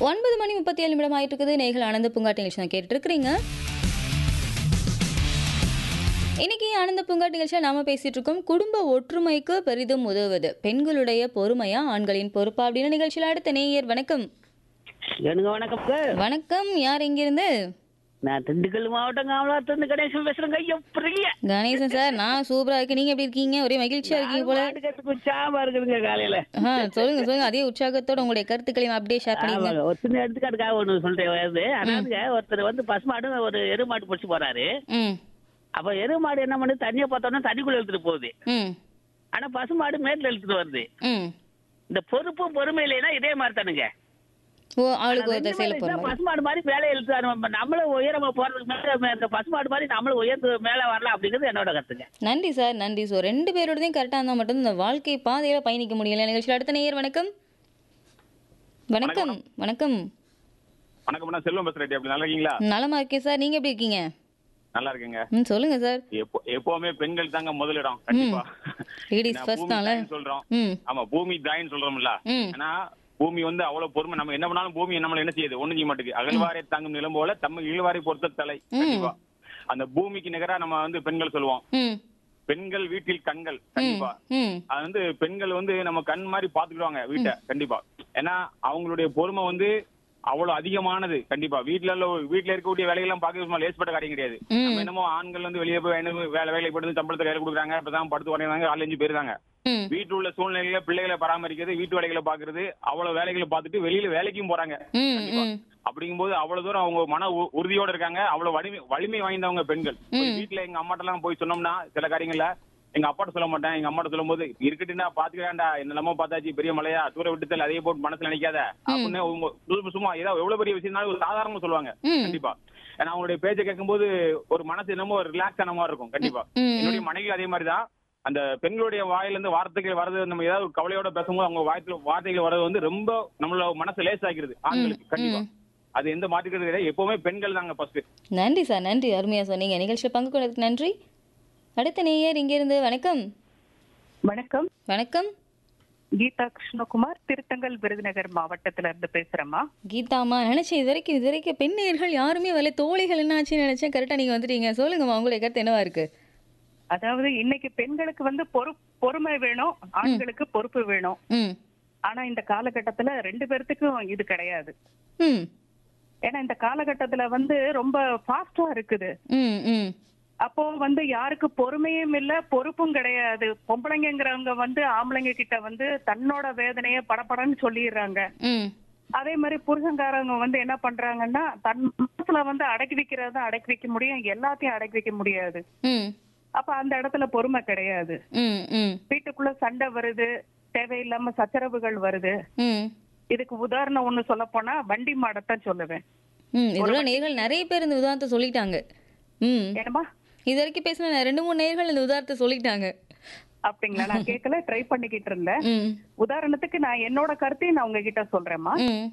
ஒன்பது மணி முப்பத்தி ஏழு நிமிடம் ஆயிட்டு இருக்குது நேர்கள் ஆனந்த பூங்காட்டு நிகழ்ச்சி தான் கேட்டுட்டு இருக்கிறீங்க இன்னைக்கு ஆனந்த பூங்காட்டு நிகழ்ச்சியில் நாம பேசிட்டு இருக்கோம் குடும்ப ஒற்றுமைக்கு பெரிதும் உதவுவது பெண்களுடைய பொறுமையா ஆண்களின் பொறுப்பா அப்படின்னு நிகழ்ச்சியில் அடுத்த நேயர் வணக்கம் எனக்கு வணக்கம் சார் வணக்கம் யார் எங்கிருந்து நான் திண்டுக்கல் மாவட்டம் காமலாத்திலிருந்து கணேசன் பேசுறேங்க எப்படிங்க கணேசன் சார் நான் சூப்பரா இருக்கேன் நீங்க எப்படி இருக்கீங்க ஒரே மகிழ்ச்சியா இருக்கீங்க போல மாட்டுக்கத்துக்கு உற்சாகமா இருக்குதுங்க காலையில ஆ சொல்லுங்க சொல்லுங்க அதே உற்சாகத்தோட உங்களுடைய கருத்துக்களையும் அப்படியே ஷேர் பண்ணிங்க ஆமாங்க. ஒரு சின்ன எடுத்துக்காட்டுக்காக ஒண்ணு சொல்லிட்டு வருது அதாவதுங்க ஒருத்தர் வந்து பசுமாடு ஒரு எருமாடு பிடிச்சி போறாரு ம் அப்ப எருமாடு என்ன பண்ணுது தண்ணியை பார்த்தோன்னா தண்ணிக்குள்ள இழுத்துட்டு போகுது ம் ஆனா பசுமாடு மேட்ல இழுத்துட்டு வருது ம் இந்த பொறுப்பு பொறுமை இல்லைன்னா இதே மாதிரி தானுங்க ஓ ஆளுக்கு ரெண்டு ஒருத்தர் செயல் பேரும் போற இருந்தா மாதிரி பசுமாடு மாதிரி மேலே இழுத்து நம்ம நம்மளும் உயரமா போறதுக்கு மேல இந்த பசுமாடு மாதிரி நம்மளும் உயர்ந்து மேல வரலாம் அப்படிங்கிறது என்னோட கருத்துங்க நன்றி சார் நன்றி ஸோ ரெண்டு பேரோடதையும் கரெக்டாக இருந்தால் மட்டும் இந்த வாழ்க்கை பாதையில பயணிக்க முடியல நிகழ்ச்சியில் அடுத்த நேயர் வணக்கம் வணக்கம் வணக்கம் வணக்கம் நான் செல்வம் பேசுறேன் அப்படி நல்லா இருக்கீங்களா நலமா இருக்கேன் சார் நீங்க எப்படி இருக்கீங்க நல்லா இருக்கேங்க ம் சொல்லுங்க சார் எப்போ எப்பவுமே பெண்கள் தாங்க முதலிடம் கண்டிப்பா லேடிஸ் நான் ஃபர்ஸ்ட் பூமி தான்ல தாயின்னு சொல்றோம் ம் ஆமா பூமி தாயின்னு சொல்றோம்ல ம் ஏன்னா பூமி வந்து அவ்வளவு பொறுமை நம்ம என்ன பண்ணாலும் பூமி நம்மள என்ன செய்யுது ஒண்ணு செய்ய மாட்டேங்குது அகழ்வாரை தாங்கும் நிலம் போல தம்ம இழுவாரை பொறுத்த தலை கண்டிப்பா அந்த பூமிக்கு நிகரா நம்ம வந்து பெண்கள் சொல்லுவோம் ம் பெண்கள் வீட்டில் கண்கள் கண்டிப்பா ம் அது வந்து பெண்கள் வந்து நம்ம கண் மாதிரி பாத்துக்கிடுவாங்க வீட்டை கண்டிப்பா ஏன்னா அவங்களுடைய பொறுமை வந்து அவ்வளவு அதிகமானது கண்டிப்பா வீட்டுல உள்ள வீட்டுல இருக்கக்கூடிய வேலையெல்லாம் பாக்க லேஸ்பட்ட காரியம் கிடையாது ம். நம்ம என்னமோ ஆண்கள் வந்து வெளியே போய் என்ன வேலை வேலைக்கு படுத்து சம்பளத்தை கையில கொடுக்குறாங்க இப்பதான் படுத்து உடனே ஆள் அஞ்சு போயிருக்காங்க ம் வீட்டுல உள்ள சூழ்நிலையில பிள்ளைகளை பராமரிக்கிறது வீட்டு வேலைகளை பாக்குறது அவ்வளவு வேலைகளை பார்த்துட்டு வெளியில வேலைக்கும் போறாங்க ம் கண்டிப்பா. ம் அப்படிங்கும்போது அவ்வளவு தூரம் அவங்க மன உ- உறுதியோட இருக்காங்க அவ்வளவு வலிமை வலிமை வாய்ந்தவங்க பெண்கள் போய் வீட்டுல எங்க அம்மாட்ட எல்லாம் போய் சொன்னோம்னா சில காரியங்கள்ல எங்க அப்பாட்ட சொல்ல மாட்டேன் எங்க அம்மாட்ட சொல்லும் போது இருக்கட்டும்டா பாத்துக்கிறேன்டா என்னெல்லாமோ பார்த்தாச்சு பெரிய மலையா தூர விட்டுத்தல் அதையே போட்டு மனசுல நினைக்காத அப்படின்னு அவங்க சும்மா- சும்மா ஏதாவது எவ்வளவு பெரிய விஷயம்னாலும் ஒரு சாதாரணமா சொல்லுவாங்க ம். கண்டிப்பா ஏன்னா அவங்களுடைய பேச்சை கேட்கும்போது ஒரு மனசு என்னமோ ஒரு ரிலாக்ஸ் ஆன மாதிரி இருக்கும் கண்டிப்பா ம். என்னுடைய மனைவி அதே மாதிரிதான் அந்த பெண்களுடைய வாயில இருந்து வார்த்தைகள் வர்றது நம்ம ஏதாவது ஒரு கவலையோட பேசும்போது அவங்க வாய்த்துல வார்த்தைகள் வர்றது வந்து ரொம்ப நம்மள மனசு லேசாக்கிறது ஆண்களுக்கு கண்டிப்பா அது எந்த மாற்றுக்கிறது கிடையாது எப்பவுமே பெண்கள் தாங்க ஃபர்ஸ்ட் நன்றி சார் நன்றி அருமையா சொன்னீங்க நிகழ்ச்சியில் பங்கு கொண்டதுக்கு நன்றி அடுத்த நேயர் இங்கிருந்து வணக்கம் வணக்கம் வணக்கம் கீதா கிருஷ்ணகுமார் திருத்தங்கல் விருதுநகர் மாவட்டத்துல இருந்து பேசுறேம்மா கீதாம்மா நினைச்சேன் இது வரைக்கும் இது வரைக்கும் பெண் நேயர்கள் யாருமே வரல தோழிகள் என்ன ஆச்சுன்னு நினைச்சேன் கரெக்டாக நீங்க வந்துட்டீங்க சொல்லுங்கம்மா உங்களுடைய கருத்து என்னவா இருக்கு அதாவது இன்னைக்கு பெண்களுக்கு வந்து பொறு பொறுமை வேணும் ஆண்களுக்கு பொறுப்பு வேணும் ம் ஆனா இந்த காலகட்டத்துல ரெண்டு பேர்த்துக்கும் இது கிடையாது ம் ஏன்னா இந்த காலகட்டத்துல வந்து ரொம்ப ஃபாஸ்டா இருக்குது ம் ம் அப்போ வந்து யாருக்கு பொறுமையும் இல்ல பொறுப்பும் கிடையாது பொம்பளைங்கிறவங்க வந்து ஆம்பளைங்க கிட்ட வந்து தன்னோட வேதனைய படபடன்னு சொல்லிடுறாங்க ம் அதே மாதிரி புருஷன்காரங்க வந்து என்ன பண்றாங்கன்னா தன் மனசுல வந்து அடக்கி வைக்கிறத அடக்கி வைக்க முடியும் எல்லாத்தையும் அடக்கி வைக்க முடியாது ம் அப்ப அந்த இடத்துல பொறுமை கிடையாது ம் ம் வீட்டுக்குள்ள சண்டை வருது தேவையில்லாம சச்சரவுகள் வருது ம் இதுக்கு உதாரணம் ஒண்ணு சொல்ல போனா வண்டி மாடத்தான் சொல்லுவேன் ம் இதெல்லாம் நேர்கள் நிறைய பேர் இந்த உதாரணத்தை சொல்லிட்டாங்க ம் ஏனமா இது வரைக்கும் பேசின ரெண்டு மூணு நேர்கள் இந்த உதாரணத்தை சொல்லிட்டாங்க அப்படிங்களா நான் கேட்கல ட்ரை பண்ணிக்கிட்டு இருந்தேன் ம் உதாரணத்துக்கு நான் என்னோட கருத்தையும் நான் உங்ககிட்ட சொல்றேம்மா ம்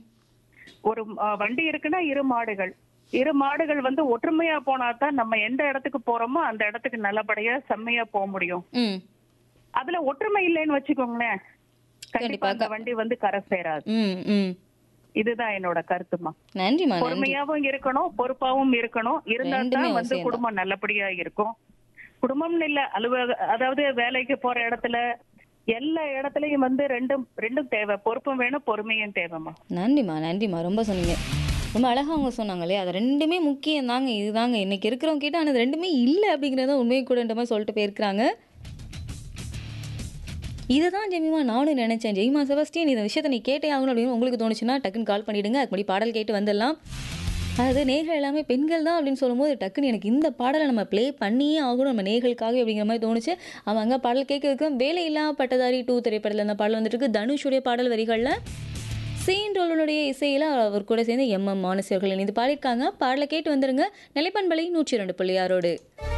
ஒரு அஹ், வண்டி இருக்குன்னா இரு மாடுகள் இரு மாடுகள் வந்து ஒற்றுமையா போனா தான் நம்ம எந்த இடத்துக்கு போறோமோ அந்த இடத்துக்கு நல்லபடியா செம்மையா போக முடியும் ம் அதுல ஒற்றுமை இல்லைன்னு வச்சுக்கோங்களேன் கண்டிப்பா அந்த வண்டி வந்து கரை சேராது ம் ம் இதுதான் என்னோட கருத்துமா நன்றிம்மா நன்றி பொறுமையாவும் இருக்கணும் பொறுப்பாவும் இருக்கணும் இருந்தா ரெண்டுமே தான் வந்து அவசியம் குடும்பம் நல்லபடியா இருக்கும் குடும்பம்னு இல்ல அலுவலக அதாவது வேலைக்கு போற இடத்துல எல்லா இடத்துலயும் வந்து ரெண்டும் ரெண்டும் தேவை பொறுப்பும் வேணும் பொறுமையும் தேவைமா நன்றிம்மா நன்றிம்மா ரொம்ப சொன்னீங்க ரொம்ப அழகாக அவங்க சொன்னாங்களே அது ரெண்டுமே முக்கியம் தாங்க இதுதாங்க இன்னைக்கு இருக்கிறவங்க கேட்டால் ஆனால் அது ரெண்டுமே இல்லை அப்படிங்கிறத உண்மையை கூடன்ற மாதிரி சொல்லிட்டு போயிருக்கிறாங்க இதை தான் ஜெமிமா நானும் நினைச்சேன் ஜெய்மா செபஸ்டியன் இந்த விஷயத்தை நீ கேட்டே ஆகணும் அப்படின்னு உங்களுக்கு தோணுச்சுன்னா டக்குன்னு கால் பண்ணிடுங்க அதுக்கு முன்னாடி பாடல் கேட்டு வந்துடலாம் அது நேர்கள் எல்லாமே பெண்கள் தான் அப்படின்னு சொல்லும்போது டக்குன்னு எனக்கு இந்த பாடலை நம்ம ப்ளே பண்ணியே ஆகணும் நம்ம நேர்களுக்காக அப்படிங்கிற மாதிரி தோணுச்சு அவங்க பாடல் கேட்க வைக்கும் வேலை இல்லா பட்டதாரி டூ திரைப்படத்தில் அந்த பாடல் வந்துட்டு இருக்கு தனுஷுடைய பாடல் வரிகளில் சீன் ரோலனுடைய இசையில் அவர் கூட சேர்ந்து எம் எம் மானசியர்கள் இணைந்து பாடியிருக்காங்க பாடலை கேட்டு வந்துருங்க நிலைப்பண்பலை நூற்றி இரண்டு புள்ளியாரோடு